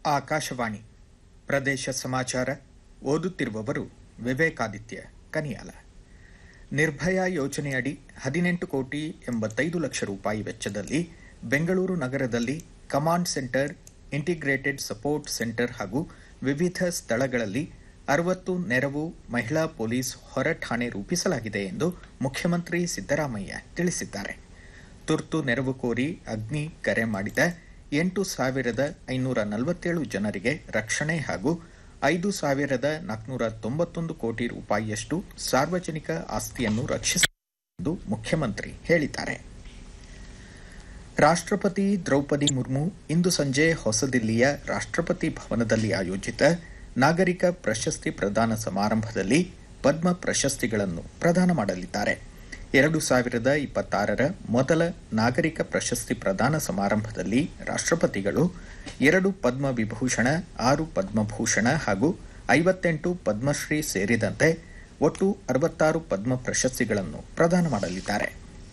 ಆಕಾಶವಾಣಿ ಪ್ರದೇಶ ಸಮಾಚಾರ ಓದುತ್ತಿರುವವರು ವಿವೇಕಾದಿತ್ಯ ಕನಿಯಾಲ ನಿರ್ಭಯ ಯೋಜನೆಯಡಿ ಹದಿನೆಂಟು ಕೋಟಿ ಎಂಬತ್ತೈದು ಲಕ್ಷ ರೂಪಾಯಿ ವೆಚ್ಚದಲ್ಲಿ ಬೆಂಗಳೂರು ನಗರದಲ್ಲಿ command centre integrated support centre ಹಾಗೂ ವಿವಿಧ ಸ್ಥಳಗಳಲ್ಲಿ ಅರವತ್ತು ನೆರವು ಮಹಿಳಾ ಪೊಲೀಸ್ ಹೊರ ಠಾಣೆ ರೂಪಿಸಲಾಗಿದೆ ಎಂದು ಮುಖ್ಯಮಂತ್ರಿ ಸಿದ್ದರಾಮಯ್ಯ ತಿಳಿಸಿದ್ದಾರೆ ತುರ್ತು ನೆರವು ಕೋರಿ ಅಗ್ನಿ ಕರೆ ಮಾಡಿದ ಎಂಟು ಸಾವಿರದ ಐನೂರ ನಲವತ್ತೇಳು ಜನರಿಗೆ ರಕ್ಷಣೆ ಹಾಗೂ ಐದು ಸಾವಿರದ ನಾಲ್ಕುನೂರ ತೊಂಬತ್ತೊಂದು ಕೋಟಿ ರೂಪಾಯಿಯಷ್ಟು ಸಾರ್ವಜನಿಕ ಆಸ್ತಿಯನ್ನು ರಕ್ಷಿಸಲಾಗಿದೆ ಎಂದು ಮುಖ್ಯಮಂತ್ರಿ ಹೇಳಿದ್ದಾರೆ ರಾಷ್ಟ್ರಪತಿ ದ್ರೌಪದಿ ಮುರ್ಮು ಇಂದು ಸಂಜೆ ಹೊಸದಿಲ್ಲಿಯ ರಾಷ್ಟ್ರಪತಿ ಭವನದಲ್ಲಿ ಆಯೋಜಿತ ನಾಗರಿಕ ಪ್ರಶಸ್ತಿ ಪ್ರದಾನ ಸಮಾರಂಭದಲ್ಲಿ ಪದ್ಮ ಪ್ರಶಸ್ತಿಗಳನ್ನು ಪ್ರದಾನ ಮಾಡಲಿದ್ದಾರೆ ಎರಡು ಸಾವಿರದ ಇಪ್ಪತ್ತಾರರ ಮೊದಲ ನಾಗರಿಕ ಪ್ರಶಸ್ತಿ ಪ್ರದಾನ ಸಮಾರಂಭದಲ್ಲಿ ರಾಷ್ಟ್ರಪತಿಗಳು ಎರಡು ಪದ್ಮ ವಿಭೂಷಣ ಆರು ಪದ್ಮಭೂಷಣ ಹಾಗೂ ಐವತ್ತೆಂಟು ಪದ್ಮಶ್ರೀ ಸೇರಿದಂತೆ ಒಟ್ಟು ಅರವತ್ತಾರು ಪದ್ಮ ಪ್ರಶಸ್ತಿಗಳನ್ನು ಪ್ರದಾನ ಮಾಡಲಿದ್ದಾರೆ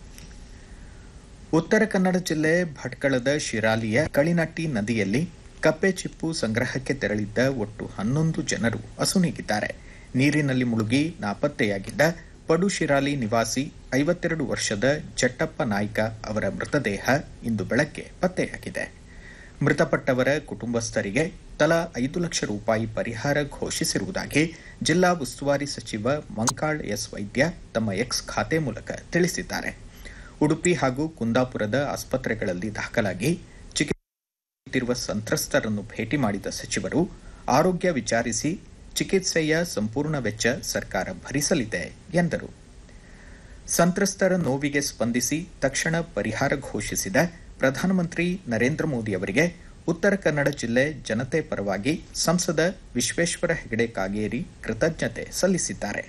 ಉತ್ತರ ಕನ್ನಡ ಜಿಲ್ಲೆ ಭಟ್ಕಳದ ಶಿರಾಲಿಯ ಕಳಿನಟ್ಟಿ ನದಿಯಲ್ಲಿ ಕಪ್ಪೆ ಚಿಪ್ಪು ಸಂಗ್ರಹಕ್ಕೆ ತೆರಳಿದ್ದ ಒಟ್ಟು ಹನ್ನೊಂದು ಜನರು ಅಸುನೀಗಿದ್ದಾರೆ ನೀರಿನಲ್ಲಿ ಮುಳುಗಿ ನಾಪತ್ತೆಯಾಗಿದ್ದ ಪಡುಶಿರಾಲಿ ನಿವಾಸಿ ಐವತ್ತೆರಡು ವರ್ಷದ ಜಟ್ಟಪ್ಪ ನಾಯ್ಕ ಅವರ ಮೃತದೇಹ ಇಂದು ಬೆಳಗ್ಗೆ ಪತ್ತೆಯಾಗಿದೆ ಮೃತಪಟ್ಟವರ ಕುಟುಂಬಸ್ಥರಿಗೆ ತಲಾ ಐದು ಲಕ್ಷ ರೂಪಾಯಿ ಪರಿಹಾರ ಘೋಷಿಸಿರುವುದಾಗಿ ಜಿಲ್ಲಾ ಉಸ್ತುವಾರಿ ಸಚಿವ ಮಂಕಾಳ್ ಎಸ್ ವೈದ್ಯ ತಮ್ಮ ಎಕ್ಸ್ ಖಾತೆ ಮೂಲಕ ತಿಳಿಸಿದ್ದಾರೆ ಉಡುಪಿ ಹಾಗೂ ಕುಂದಾಪುರದ ಆಸ್ಪತ್ರೆಗಳಲ್ಲಿ ದಾಖಲಾಗಿ ಚಿಕಿತ್ಸೆಯುತ್ತಿರುವ ಸಂತ್ರಸ್ತರನ್ನು ಭೇಟಿ ಮಾಡಿದ ಸಚಿವರು ಆರೋಗ್ಯ ವಿಚಾರಿಸಿ ಚಿಕಿತ್ಸೆಯ ಸಂಪೂರ್ಣ ವೆಚ್ಚ ಸರ್ಕಾರ ಭರಿಸಲಿದೆ ಎಂದರು ಸಂತ್ರಸ್ತರ ನೋವಿಗೆ ಸ್ಪಂದಿಸಿ ತಕ್ಷಣ ಪರಿಹಾರ ಘೋಷಿಸಿದ ಪ್ರಧಾನಮಂತ್ರಿ ನರೇಂದ್ರ ಮೋದಿ ಅವರಿಗೆ ಉತ್ತರ ಕನ್ನಡ ಜಿಲ್ಲೆ ಜನತೆ ಪರವಾಗಿ ಸಂಸದ ವಿಶ್ವೇಶ್ವರ ಹೆಗಡೆ ಕಾಗೇರಿ ಕೃತಜ್ಞತೆ ಸಲ್ಲಿಸಿದ್ದಾರೆ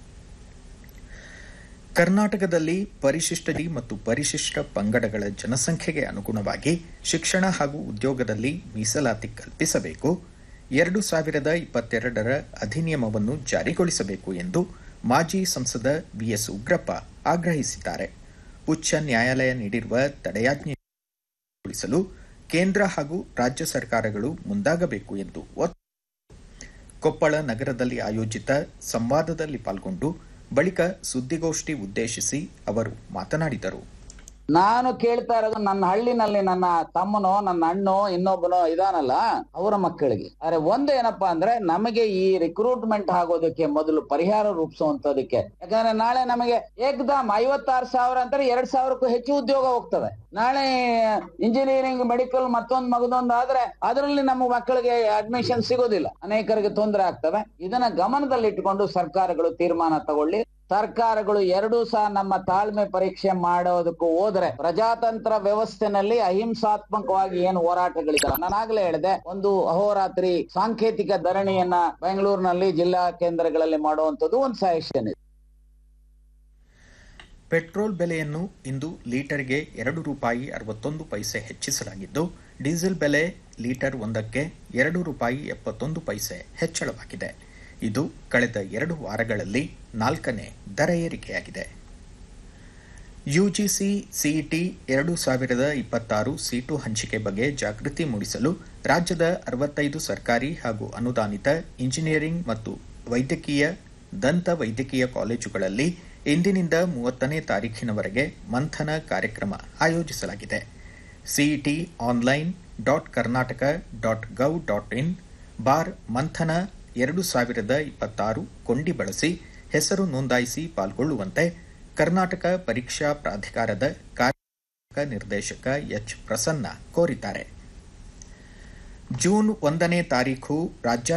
ಕರ್ನಾಟಕದಲ್ಲಿ ಪರಿಶಿಷ್ಟ ಜಾತಿ ಮತ್ತು ಪರಿಶಿಷ್ಟ ಪಂಗಡಗಳ ಜನಸಂಖ್ಯೆಗೆ ಅನುಗುಣವಾಗಿ ಶಿಕ್ಷಣ ಹಾಗೂ ಉದ್ಯೋಗದಲ್ಲಿ ಮೀಸಲಾತಿ ಕಲ್ಪಿಸಬೇಕು ಎರಡು ಸಾವಿರದ ಇಪ್ಪತ್ತೆರಡರ ಅಧಿನಿಯಮವನ್ನು ಜಾರಿಗೊಳಿಸಬೇಕು ಎಂದು ಮಾಜಿ ಸಂಸದ ಬಿಎಸ್ ಉಗ್ರಪ್ಪ ಆಗ್ರಹಿಸಿದ್ದಾರೆ ಉಚ್ಚ ನ್ಯಾಯಾಲಯ ನೀಡಿರುವ ತಡೆಯಾಜ್ಞೆ ಜಾರಿಗೊಳಿಸಲು ಕೇಂದ್ರ ಹಾಗೂ ರಾಜ್ಯ ಸರ್ಕಾರಗಳು ಮುಂದಾಗಬೇಕು ಎಂದು ಕೊಪ್ಪಳ ನಗರದಲ್ಲಿ ಆಯೋಜಿತ ಸಂವಾದದಲ್ಲಿ ಪಾಲ್ಗೊಂಡು ಬಳಿಕ ಸುದ್ದಿಗೋಷ್ಠಿ ಉದ್ದೇಶಿಸಿ ಅವರು ಮಾತನಾಡಿದರು ನಾನು ಕೇಳ್ತಾ ಇರೋದು ನನ್ನ ಹಳ್ಳಿನಲ್ಲಿ ನನ್ನ ತಮ್ಮನೋ ನನ್ನ ಅಣ್ಣೋ ಇನ್ನೊಬ್ಬನೋ ಇದಾನಲ್ಲ ಅವರ ಮಕ್ಕಳಿಗೆ ಆದ್ರೆ ಒಂದು ಏನಪ್ಪಾ ಅಂದ್ರೆ ನಮಗೆ ಈ ರಿಕ್ರೂಟ್ಮೆಂಟ್ ಆಗೋದಕ್ಕೆ ಮೊದಲು ಪರಿಹಾರ ರೂಪಿಸುವಂತದಕ್ಕೆ ಯಾಕಂದ್ರೆ ನಾಳೆ ನಮಗೆ ಏಕದಮ್ ಐವತ್ತಾರು ಸಾವಿರ ಅಂತಾರೆ ಎರಡ್ ಸಾವಿರಕ್ಕೂ ಹೆಚ್ಚು ಉದ್ಯೋಗ ಹೋಗ್ತದೆ ನಾಳೆ ಇಂಜಿನಿಯರಿಂಗ್ ಮೆಡಿಕಲ್ ಮತ್ತೊಂದು ಮಗದೊಂದು ಆದ್ರೆ ಅದರಲ್ಲಿ ನಮ್ಮ ಮಕ್ಕಳಿಗೆ ಅಡ್ಮಿಷನ್ ಸಿಗೋದಿಲ್ಲ ಅನೇಕರಿಗೆ ತೊಂದರೆ ಆಗ್ತವೆ ಇದನ್ನ ಗಮನದಲ್ಲಿಟ್ಟುಕೊಂಡು ಸರ್ಕಾರಗಳು ತೀರ್ಮಾನ ತಗೊಳ್ಳಿ ಸರ್ಕಾರಗಳು ಎರಡೂ ಸಹ ನಮ್ಮ ತಾಳ್ಮೆ ಪರೀಕ್ಷೆ ಮಾಡೋದಕ್ಕೂ ಹೋದ್ರೆ ಪ್ರಜಾತಂತ್ರ ವ್ಯವಸ್ಥೆನಲ್ಲಿ ಅಹಿಂಸಾತ್ಮಕವಾಗಿ ಏನು ಹೋರಾಟಗಳಿದ್ದಾರೆ ನಾನಾಗ್ಲೇ ಹೇಳಿದೆ ಒಂದು ಅಹೋರಾತ್ರಿ ಸಾಂಕೇತಿಕ ಧರಣಿಯನ್ನ ಬೆಂಗಳೂರಿನಲ್ಲಿ ಜಿಲ್ಲಾ ಕೇಂದ್ರಗಳಲ್ಲಿ ಮಾಡುವಂತದ್ದು ಒಂದು ಸಜೆಷನ್ ಇದೆ ಪೆಟ್ರೋಲ್ ಬೆಲೆಯನ್ನು ಇಂದು ಲೀಟರ್ಗೆ ಎರಡು ರೂಪಾಯಿ ಅರವತ್ತೊಂದು ಪೈಸೆ ಹೆಚ್ಚಿಸಲಾಗಿದ್ದು ಡೀಸೆಲ್ ಬೆಲೆ ಲೀಟರ್ ಒಂದಕ್ಕೆ ಎರಡು ರೂಪಾಯಿ ಎಪ್ಪತ್ತೊಂದು ಪೈಸೆ ಹೆಚ್ಚಳವಾಗಿದೆ ಇದು ಕಳೆದ ಎರಡು ವಾರಗಳಲ್ಲಿ ನಾಲ್ಕನೇ ದರ ಏರಿಕೆಯಾಗಿದೆ ಯುಜಿಸಿ ಸಿಇಟಿ ಎರಡು ಸಾವಿರದ ಇಪ್ಪತ್ತಾರು ಸೀಟು ಹಂಚಿಕೆ ಬಗ್ಗೆ ಜಾಗೃತಿ ಮೂಡಿಸಲು ರಾಜ್ಯದ ಅರವತ್ತೈದು ಸರ್ಕಾರಿ ಹಾಗೂ ಅನುದಾನಿತ ಇಂಜಿನಿಯರಿಂಗ್ ಮತ್ತು ವೈದ್ಯಕೀಯ ದಂತ ವೈದ್ಯಕೀಯ ಕಾಲೇಜುಗಳಲ್ಲಿ ಇಂದಿನಿಂದ ಮೂವತ್ತನೇ ತಾರೀಖಿನವರೆಗೆ ಮಂಥನ ಕಾರ್ಯಕ್ರಮ ಆಯೋಜಿಸಲಾಗಿದೆ CET online dot Karnataka dot gov dot in ಬಾರ್ ಮಂಥನ ಎರಡು ಸಾವಿರದ ಇಪ್ಪತ್ತಾರು ಕೊಂಡಿ ಬಳಸಿ ಹೆಸರು ನೋಂದಾಯಿಸಿ ಪಾಲ್ಗೊಳ್ಳುವಂತೆ ಕರ್ನಾಟಕ ಪರೀಕ್ಷಾ ಪ್ರಾಧಿಕಾರದ ಕಾರ್ಯ ನಿರ್ದೇಶಕ ಎಚ್ ಪ್ರಸನ್ನ ಕೋರಿದ್ದಾರೆ ಜೂನ್ ಒಂದನೇ ತಾರೀಖು ರಾಜ್ಯ